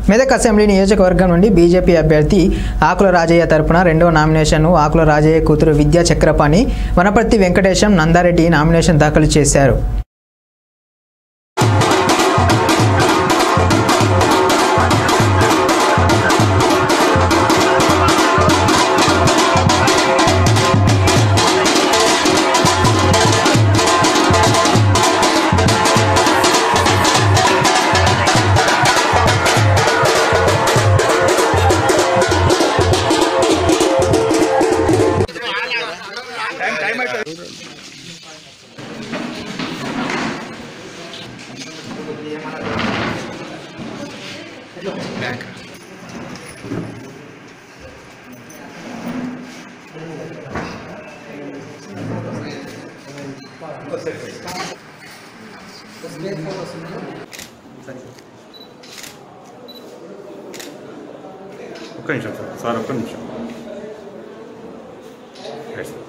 Medak assembly నియోజకవర్గం నుండి BJP అభ్యర్థి ఆకుల రాజయ్య తరపున రెండవ నామినేషన్ను ఆకుల రాజయ్య కూతురు విద్యా చక్రపాణి వనపర్తి వెంకటేశం నందారెడ్డి నామినేషన్ దాఖలు చేశారు ఒక్క నిమిషం సార్ సార్ ఒక్క నిమిషం right sir.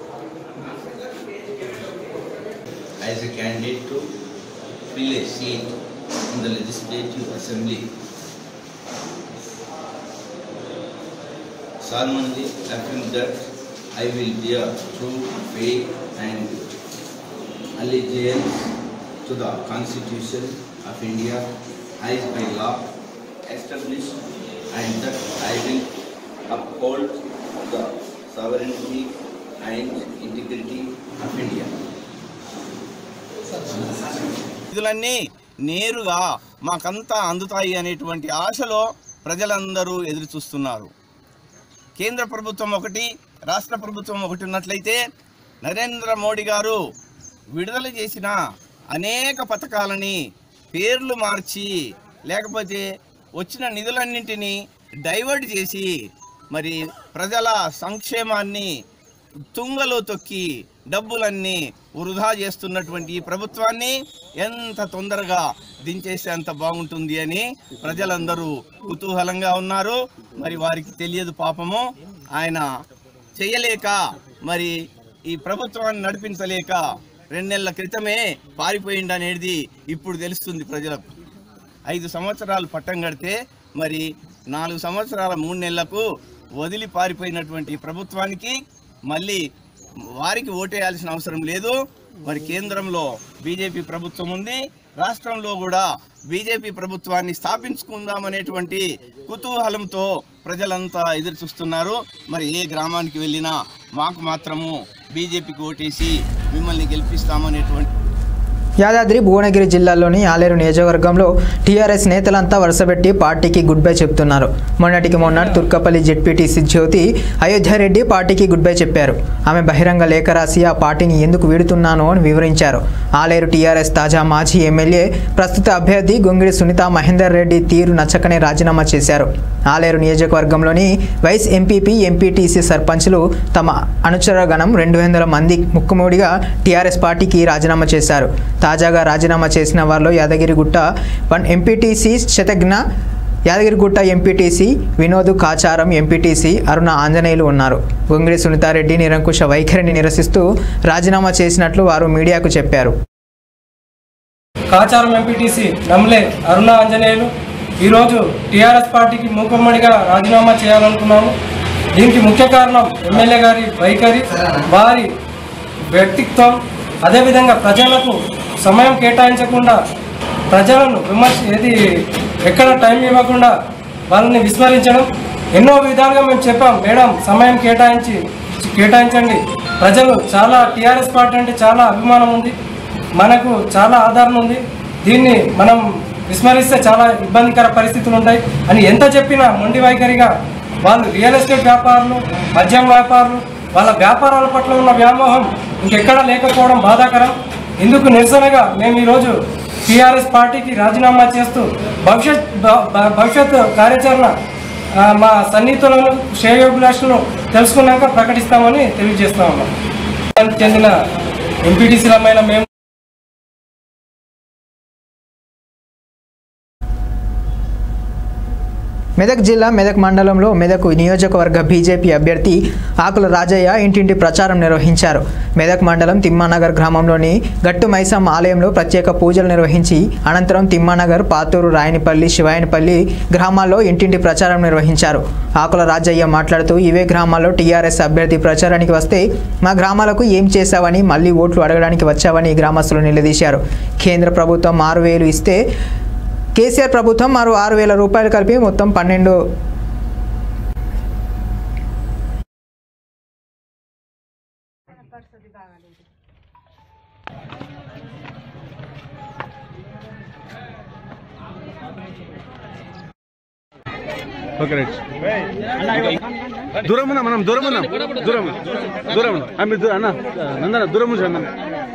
as a candidate to fill a seat in the Legislative Assembly. solemnly affirm that I will bear true faith and allegiance to the Constitution of India as by law established and that I will uphold the sovereignty and integrity of India. నిధులన్నీ నేరుగా మాకంతా అందుతాయి అనేటువంటి ఆశలో ప్రజలందరూ ఎదురు చూస్తున్నారు కేంద్ర ప్రభుత్వం ఒకటి రాష్ట్ర ప్రభుత్వం ఒకటి ఉన్నట్లయితే నరేంద్ర మోడీ గారు విడుదల చేసిన అనేక పథకాలని పేర్లు మార్చి లేకపోతే వచ్చిన నిధులన్నింటినీ డైవర్ట్ చేసి మరి ప్రజల సంక్షేమాన్ని తుంగలో తొక్కి డబ్బులన్నీ వృధా చేస్తున్నటువంటి ఈ ప్రభుత్వాన్ని ఎంత తొందరగా దించేసేంత బాగుంటుంది అని ప్రజలందరూ కుతూహలంగా ఉన్నారు మరి వారికి తెలియదు పాపము ఆయన చేయలేక మరి ఈ ప్రభుత్వాన్ని నడిపించలేక రెండు నెలల క్రితమే పారిపోయింది అనేది ఇప్పుడు తెలుస్తుంది ప్రజలకు ఐదు సంవత్సరాలు పట్టం కడితే మరి నాలుగు సంవత్సరాల మూడు నెలలకు వదిలి పారిపోయినటువంటి ప్రభుత్వానికి మళ్ళీ వారికి ఓటేయాల్సిన అవసరం లేదు మరి కేంద్రంలో బీజేపీ ప్రభుత్వం ఉంది రాష్ట్రంలో కూడా బీజేపీ ప్రభుత్వాన్ని స్థాపించుకుందామనేటువంటి కుతూహలంతో ప్రజలంతా ఎదురు చూస్తున్నారు మరి ఏ గ్రామానికి వెళ్ళినా మాకు మాత్రము బీజేపీకి ఓటేసి మిమ్మల్ని గెలిపిస్తామనేటువంటి యాదాద్రి భువనగిరి జిల్లాలోని ఆలేరు నియోజకవర్గంలో టీఆర్ఎస్ నేతలంతా వరుసపెట్టి పార్టీకి గుడ్ బై చెప్తున్నారు మొన్నటికి మొన్న తుర్కపల్లి జెడ్పీటీసీ జ్యోతి అయోధ్యారెడ్డి పార్టీకి గుడ్ బై చెప్పారు ఆమె బహిరంగ లేఖ రాసి ఆ పార్టీని ఎందుకు వీడుతున్నాను అని వివరించారు ఆలేరు టీఆర్ఎస్ తాజా మాజీ ఎమ్మెల్యే ప్రస్తుత అభ్యర్థి గొంగిడి సునీత మహేందర్ రెడ్డి తీరు నచ్చకనే రాజీనామా చేశారు ఆలేరు నియోజకవర్గంలోని వైస్ ఎంపీపీ ఎంపీటీసీ సర్పంచ్లు తమ అనుచర గణం రెండు వందల మంది ముక్కుమూడిగా టీఆర్ఎస్ పార్టీకి రాజీనామా చేశారు తాజాగా రాజీనామా చేసిన వారిలో యాదగిరిగుట్ట వన్ ఎంపీటీసీ శతజ్ఞ యాదగిరిగుట్ట ఎంపీటీసీ వినోద్ కాచారం ఎంపీటీసీ అరుణ ఆంజనేయులు ఉన్నారు గొంగిడి సునీతారెడ్డి నిరంకుశ వైఖరిని నిరసిస్తూ రాజీనామా చేసినట్లు వారు మీడియాకు చెప్పారు కాచారం ఎంపీటీసీ నమ్లే అరుణ ఆంజనేయులు ఈరోజు టీఆర్ఎస్ పార్టీకి మూకమ్మడిగా రాజీనామా చేయాలనుకున్నాము దీనికి ముఖ్య కారణం ఎమ్మెల్యే గారి వైఖరి వారి వ్యక్తిత్వం అదేవిధంగా ప్రజలకు సమయం కేటాయించకుండా ప్రజలను విమర్శ ఏది ఎక్కడ టైం ఇవ్వకుండా వాళ్ళని విస్మరించడం ఎన్నో విధాలుగా మేము చెప్పాం మేడం సమయం కేటాయించి కేటాయించండి ప్రజలు చాలా టీఆర్ఎస్ పార్టీ అంటే చాలా అభిమానం ఉంది మనకు చాలా ఆధారం ఉంది దీన్ని మనం విస్మరిస్తే చాలా ఇబ్బందికర పరిస్థితులు ఉంటాయి అని ఎంత చెప్పినా మొండి వైఖరిగా వాళ్ళు రియల్ ఎస్టేట్ వ్యాపారులు మద్యం వ్యాపారులు వాళ్ళ వ్యాపారాల పట్ల ఉన్న వ్యామోహం ఇంకెక్కడా లేకపోవడం బాధాకరం ఇందుకు నిరసనగా మేము ఈరోజు టీఆర్ఎస్ పార్టీకి రాజీనామా చేస్తూ భవిష్యత్ భ- భ- భవిష్యత్ కార్యాచరణ ఆ, మా సన్నిహితులను శ్రేయోభిలాషులను తెలుసుకున్నాక ప్రకటిస్తామని తెలియజేస్తా ఉన్నాం దానికి చెందిన ఎంపీటీసీలమైన మేము మెదక్ జిల్లా మెదక్ మండలంలో మెదక్ నియోజకవర్గ బీజేపీ అభ్యర్థి ఆకుల రాజయ్య ఇంటింటి ప్రచారం నిర్వహించారు మెదక్ మండలం తిమ్మానగర్ గ్రామంలోని గట్టు మైసమ్మ ఆలయంలో ప్రత్యేక పూజలు నిర్వహించి అనంతరం తిమ్మానగర్ పాతూరు రాయనిపల్లి శివాయనిపల్లి గ్రామాల్లో ఇంటింటి ప్రచారం నిర్వహించారు ఆకుల రాజయ్య మాట్లాడుతూ ఇవే గ్రామాల్లో టీఆర్ఎస్ అభ్యర్థి ప్రచారానికి వస్తే మా గ్రామాలకు ఏం చేశావని మళ్ళీ ఓట్లు అడగడానికి వచ్చావని గ్రామస్తులు నిలదీశారు కేంద్ర ప్రభుత్వం ఆరు వేలు ఇస్తే కేసీఆర్ ప్రభుత్వం మరో ఆరు వేల రూపాయలు కలిపి మొత్తం పన్నెండు ఓకే రైట్ దూరం ఉన్నా మనం దూరం ఉన్నాం దూరం దూరం ఉన్నా. ఆ, మీరు దూ- అన్న నందన దూరం నుంచి అన్న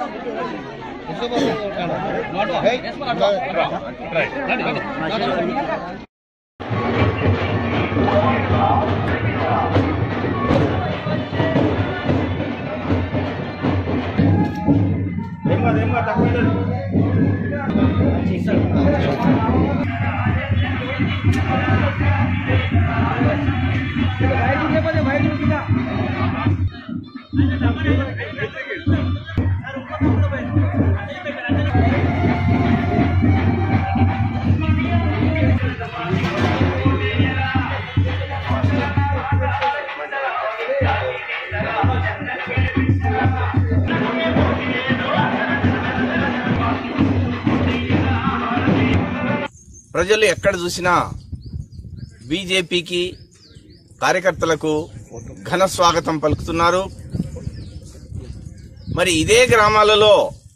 ప్రజలు ఎక్కడ చూసినా బీజేపీకి కార్యకర్తలకు ఘన స్వాగతం పలుకుతున్నారు మరి ఇదే గ్రామాలలో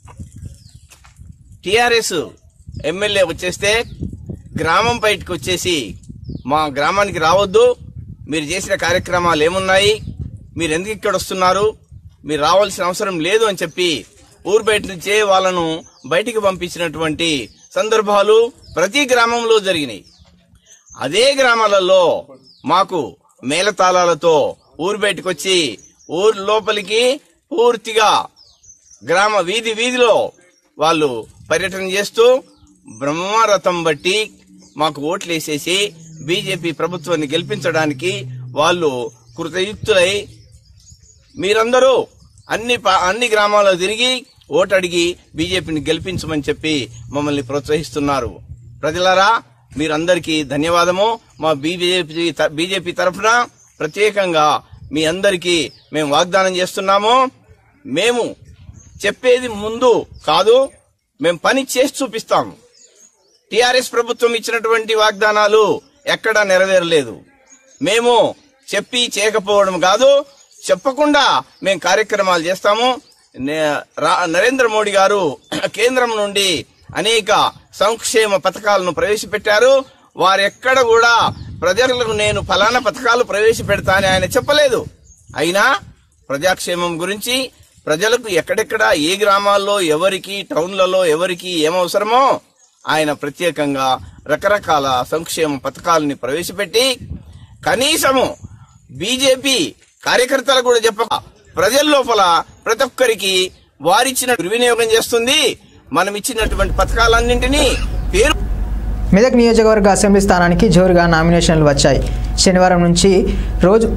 టిఆర్ఎస్ ఎమ్మెల్యే వచ్చేస్తే గ్రామం బయటకు వచ్చేసి మా గ్రామానికి రావద్దు మీరు చేసిన కార్యక్రమాలు ఏమున్నాయి మీరు ఎందుకు ఇక్కడ వస్తున్నారు మీరు రావాల్సిన అవసరం లేదు అని చెప్పి ఊరు బయట నుంచే వాళ్ళను బయటికి పంపించినటువంటి సందర్భాలు ప్రతి గ్రామంలో జరిగినాయి అదే గ్రామాలలో మాకు మేళతాళాలతో ఊరు బయటకు వచ్చి ఊరు లోపలికి పూర్తిగా గ్రామ వీధి వీధిలో వాళ్ళు పర్యటన చేస్తూ బ్రహ్మరథం బట్టి మాకు ఓట్లు వేసేసి బీజేపీ ప్రభుత్వాన్ని గెలిపించడానికి వాళ్ళు కృతయుక్తులై మీరందరూ అన్ని పా- అన్ని గ్రామాల్లో తిరిగి ఓటు అడిగి బీజేపీని గెలిపించమని చెప్పి మమ్మల్ని ప్రోత్సహిస్తున్నారు ప్రజలారా మీరందరికీ ధన్యవాదము మా బీజేపీ త- బీజేపీ తరఫున ప్రత్యేకంగా మీ అందరికీ మేము వాగ్దానం చేస్తున్నాము మేము చెప్పేది ముందు కాదు మేము పని చేసి చూపిస్తాము టిఆర్ఎస్ ప్రభుత్వం ఇచ్చినటువంటి వాగ్దానాలు ఎక్కడా నెరవేరలేదు మేము చెప్పి చేయకపోవడం కాదు చెప్పకుండా మేము కార్యక్రమాలు చేస్తాము నే- రా- నరేంద్ర మోడీ గారు కేంద్రం నుండి అనేక సంక్షేమ పథకాలను ప్రవేశపెట్టారు వారెక్కడ కూడా ప్రజలకు నేను ఫలానా పథకాలు ప్రవేశపెడతా అని ఆయన చెప్పలేదు అయినా ప్రజాక్షేమం గురించి ప్రజలకు ఎక్కడెక్కడ ఏ గ్రామాల్లో ఎవరికి టౌన్లలో ఎవరికి ఏమవసరమో ఆయన ప్రత్యేకంగా రకరకాల సంక్షేమ పథకాలని ప్రవేశపెట్టి కనీసము బీజేపీ కార్యకర్తలు కూడా చెప్పక ప్రజల లోపల ప్రతి ఒక్కరికి వారిచ్చిన దుర్వినియోగం చేస్తుంది మనం ఇచ్చినటువంటి పథకాలన్నింటినీ పేరు మెదక్ నియోజకవర్గ అసెంబ్లీ స్థానానికి జోరుగా నామినేషన్లు వచ్చాయి శనివారం నుంచి రోజు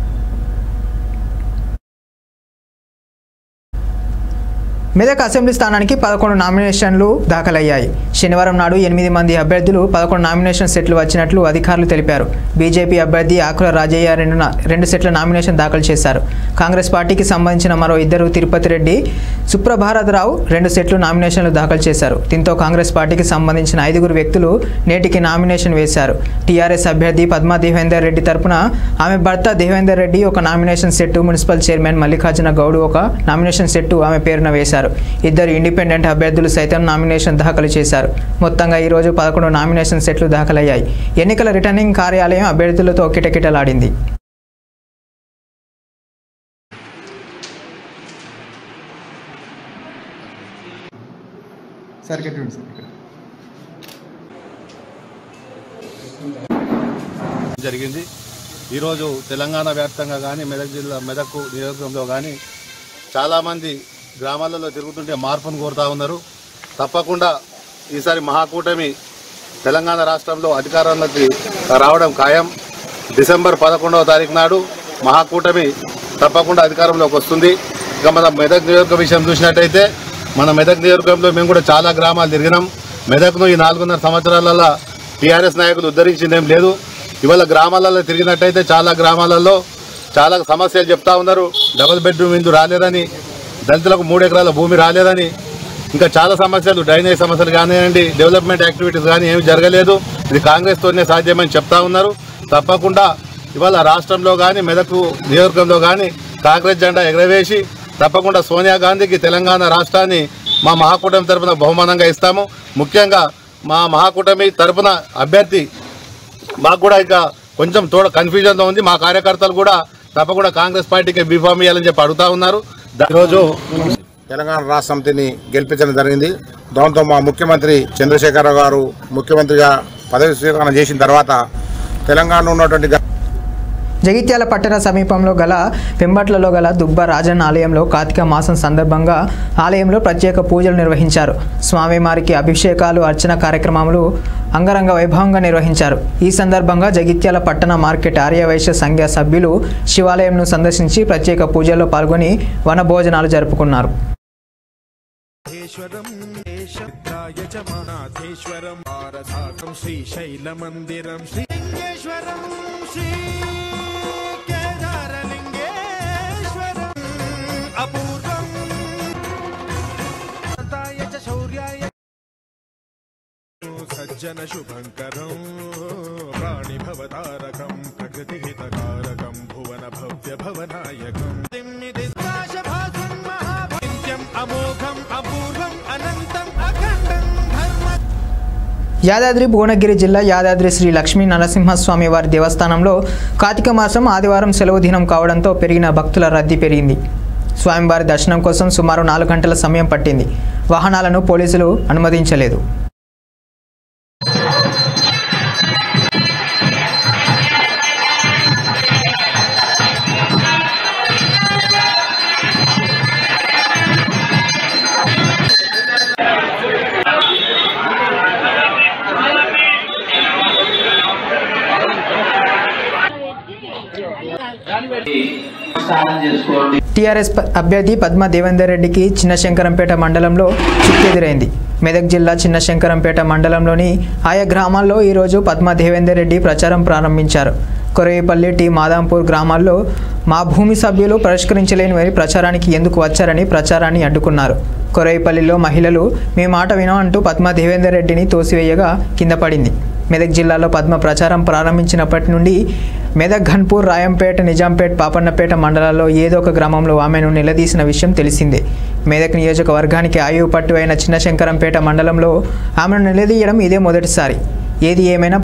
మెదక్ అసెంబ్లీ స్థానానికి పదకొండు నామినేషన్లు దాఖలయ్యాయి శనివారం నాడు ఎనిమిది మంది అభ్యర్థులు పదకొండు నామినేషన్ సెట్లు వచ్చినట్లు అధికారులు తెలిపారు బీజేపీ అభ్యర్థి ఆకుల రాజయ్య రెండు నా- రెండు సెట్ల నామినేషన్ దాఖలు చేశారు కాంగ్రెస్ పార్టీకి సంబంధించిన మరో ఇద్దరు తిరుపతి రెడ్డి సుప్రభారతరావు రెండు సెట్లు నామినేషన్లు దాఖలు చేశారు దీంతో కాంగ్రెస్ పార్టీకి సంబంధించిన ఐదుగురు వ్యక్తులు నేటికి నామినేషన్ వేశారు టీఆర్ఎస్ అభ్యర్థి పద్మా దేవేందర్ రెడ్డి తరపున ఆమె భర్త దేవేందర్ రెడ్డి ఒక nomination set municipal chairman Mallikarjuna Goud ఒక నామినేషన్ సెట్టు ఆమె పేరున వేశారు ఇద్దరు ఇండిపెండెంట్ అభ్యర్థులు సైతం నామినేషన్ దాఖలు చేశారు మొత్తంగా ఈరోజు పదకొండు నామినేషన్ సెట్లు దాఖలయ్యాయి ఎన్నికల రిటర్నింగ్ కార్యాలయం అభ్యర్థులతో కిటకిటలాడింది జరిగింది ఈరోజు తెలంగాణ వ్యాప్తంగా కానీ మెదక్ జిల్లా మెదక్ నియోజకవర్గంలో కానీ చాలామంది గ్రామాలలో తిరుగుతుంటే మార్పును కోరుతా ఉన్నారు తప్పకుండా ఈసారి మహాకూటమి తెలంగాణ రాష్ట్రంలో అధికారంలోకి రావడం ఖాయం డిసెంబర్ పదకొండవ తారీఖు నాడు మహాకూటమి తప్పకుండా అధికారంలోకి వస్తుంది ఇక మన మెదక్ నియోజకవర్గ విషయం చూసినట్టయితే మన మెదక్ నియోజకవర్గంలో మేము కూడా చాలా గ్రామాలు తిరిగినాం మెదక్ను ఈ నాలుగున్నర సంవత్సరాలలో టీఆర్ఎస్ నాయకులు ఉద్ధరించిందేం లేదు ఇవాళ గ్రామాలలో తిరిగినట్టయితే చాలా గ్రామాలలో చాలా సమస్యలు చెప్తా ఉన్నారు డబుల్ బెడ్రూమ్ ఇందు రాలేదని దళితులకు మూడు ఎకరాల భూమి రాలేదని ఇంకా చాలా సమస్యలు డ్రైనేజ్ సమస్యలు కానివ్వండి డెవలప్మెంట్ యాక్టివిటీస్ కానీ ఏమి జరగలేదు ఇది కాంగ్రెస్తోనే సాధ్యమని చెప్తా ఉన్నారు తప్పకుండా ఇవాళ రాష్ట్రంలో కానీ మెదకు నియోజకవర్గంలో కానీ కాంగ్రెస్ జెండా ఎగరవేసి తప్పకుండా సోనియా గాంధీకి తెలంగాణ రాష్ట్రాన్ని మా మహాకూటమి తరపున బహుమానంగా ఇస్తాము ముఖ్యంగా మా మహాకూటమి తరపున అభ్యర్థి మాకు కూడా ఇక కొంచెం తోడ కన్ఫ్యూజన్లో ఉంది మా కార్యకర్తలు కూడా తప్పకుండా కాంగ్రెస్ పార్టీకి బీఫామ్ ఇవ్వాలని చెప్పి అడుగుతా ఉన్నారు దా- ఈరోజు తెలంగాణ రాష్ట్ర సమితిని గెలిపించడం జరిగింది దాంతో మా ముఖ్యమంత్రి చంద్రశేఖరరావు గారు ముఖ్యమంత్రిగా పదవి స్వీకరణ చేసిన తర్వాత తెలంగాణలో ఉన్నటువంటి గ- జగిత్యాల పట్టణ సమీపంలో గల పెంబట్లలో గల దుబ్బ రాజన్న ఆలయంలో కార్తీక మాసం సందర్భంగా ఆలయంలో ప్రత్యేక పూజలు నిర్వహించారు స్వామివారికి అభిషేకాలు అర్చన కార్యక్రమాలు అంగరంగ వైభవంగా నిర్వహించారు ఈ సందర్భంగా జగిత్యాల పట్టణ మార్కెట్ ఆర్యవైశ్య సంఘ సభ్యులు శివాలయంను సందర్శించి ప్రత్యేక పూజల్లో పాల్గొని వన భోజనాలు జరుపుకున్నారు యజమానాథేశ్వరం భారతాకం శ్రీశైలమందిరం శ్రీలింగేశ్వరం శ్రీ కేదారలింగేశ్వరం అపూర్వం తాయ చ శౌర్యాయ సజ్జన శుభంకరం ప్రాణిభవతారకం ప్రకృతి హితకారకం భువన భవ్య భవనాయకం దిమ్మిదిద్దాశభాసం మహాభాగ్యం అమోఘం అపూర్వం అనంతం అఖండం ధర్మ యాదాద్రి భువనగిరి జిల్లా యాదాద్రి శ్రీ లక్ష్మీ నరసింహస్వామి వారి దేవస్థానంలో కార్తీక మాసం ఆదివారం సెలవు దినం కావడంతో పెరిగిన భక్తుల రద్దీ పెరిగింది స్వామివారి దర్శనం కోసం సుమారు నాలుగు గంటల సమయం పట్టింది వాహనాలను పోలీసులు అనుమతించలేదు టీఆర్ఎస్ ప- అభ్యర్థి పద్మ దేవేందర్ రెడ్డికి చిన్నశంకరంపేట మండలంలో చుక్కెదురైంది మెదక్ జిల్లా చిన్నశంకరంపేట మండలంలోని ఆయా గ్రామాల్లో ఈరోజు పద్మ దేవేందర్ రెడ్డి ప్రచారం ప్రారంభించారు కొరవేపల్లి టీ మాదాంపూర్ గ్రామాల్లో మా భూమి సభ్యులు పరిష్కరించలేని వారి ప్రచారానికి ఎందుకు వచ్చారని ప్రచారాన్ని అడ్డుకున్నారు కొరవేపల్లిలో మహిళలు మీ మాట వినమంటూ పద్మ దేవేందర్ రెడ్డిని తోసివేయగా కింద పడింది మెదక్ జిల్లాలో పద్మ ప్రచారం ప్రారంభించినప్పటి నుండి మెదక్ ఘన్పూర్ రాయంపేట నిజాంపేట్ పాపన్నపేట మండలాల్లో ఏదో ఒక గ్రామంలో ఆమెను నిలదీసిన విషయం తెలిసిందే మెదక్ నియోజకవర్గానికి ఆయువు పట్టు అయిన చిన్నశంకరంపేట మండలంలో ఆమెను నిలదీయడం ఇదే మొదటిసారి ఏది ఏమైనా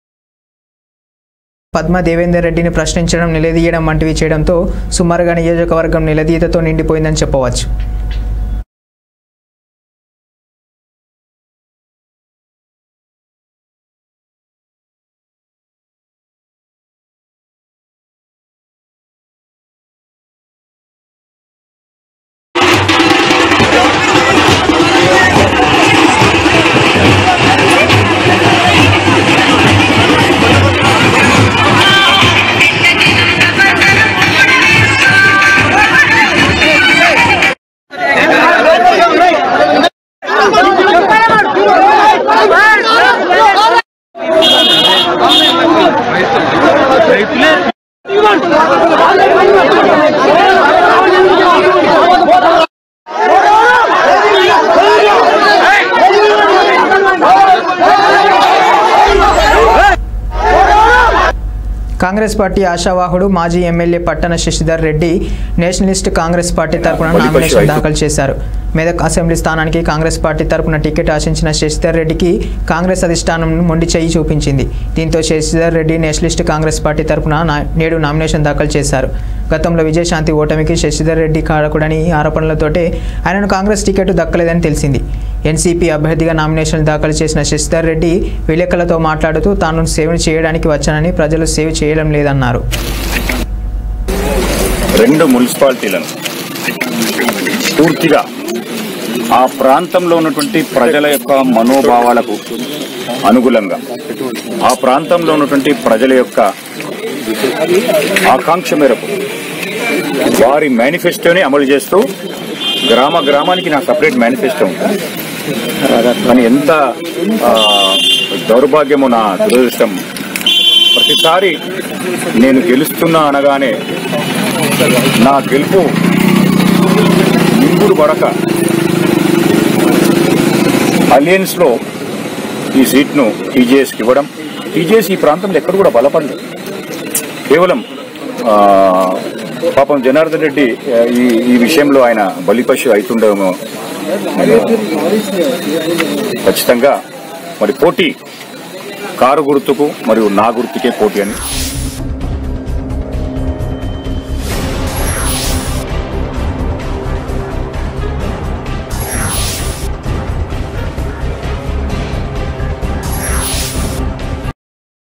పద్మ దేవేందర్ రెడ్డిని ప్రశ్నించడం నిలదీయడం వంటివి చేయడంతో సుమారుగా నియోజకవర్గం నిలదీతతో నిండిపోయిందని చెప్పవచ్చు కాంగ్రెస్ పార్టీ ఆశావాహుడు మాజీ ఎమ్మెల్యే పట్టణ శశిధర్ రెడ్డి నేషనలిస్ట్ కాంగ్రెస్ పార్టీ తరపున నామినేషన్ దాఖలు చేశారు మెదక్ అసెంబ్లీ స్థానానికి కాంగ్రెస్ పార్టీ తరపున టికెట్ ఆశించిన శశిధర్ రెడ్డికి కాంగ్రెస్ అధిష్టానం మొండి చేయి చూపించింది దీంతో శశిధర్ రెడ్డి నేషనలిస్ట్ కాంగ్రెస్ పార్టీ తరపున నా- నేడు నామినేషన్ దాఖలు చేశారు గతంలో విజయశాంతి ఓటమికి శశిధర్ రెడ్డి కారకుడని ఆరోపణలతోటే ఆయనను కాంగ్రెస్ టికెట్ దక్కలేదని తెలిసింది ఎన్సీపీ అభ్యర్థిగా నామినేషన్ దాఖలు చేసిన శశిధర్ రెడ్డి విలేకరులతో మాట్లాడుతూ తాను సేవ చేయడానికి వచ్చానని ప్రజలు సేవ చేయడం లేదన్నారు రెండు మున్సిపాలిటీలను పూర్తిగా ఆ ప్రాంతంలో ఉన్నటువంటి ప్రజల యొక్క మనోభావాలకు అనుగుణంగా ఆ ప్రాంతంలో ఉన్నటువంటి ప్రజల యొక్క ఆకాంక్ష మేరకు వారి మేనిఫెస్టోని అమలు చేస్తూ గ్రామ గ్రామానికి నా సపరేట్ మేనిఫెస్టో ఉంటుంది కానీ ఎంత ఆ, దౌర్భాగ్యమో నా దురదృష్టం ప్రతిసారి నేను గెలుస్తున్నా అనగానే నా గెలుపు మింగుడు పడక అలయన్స్ లో ఈ సీట్ను టీజేఎస్కి ఇవ్వడం టీజేఎస్ ఈ ప్రాంతంలో ఎక్కడ కూడా బలపడలేదు కేవలం ఆ, పాపం జనార్దన్ రెడ్డి ఆ, ఈ ఈ విషయంలో ఆయన బలిపశు అవుతుండేమో ఖచ్చితంగా మరి పోటీ కారు గుర్తుకు మరియు నా గుర్తుకే పోటీ అని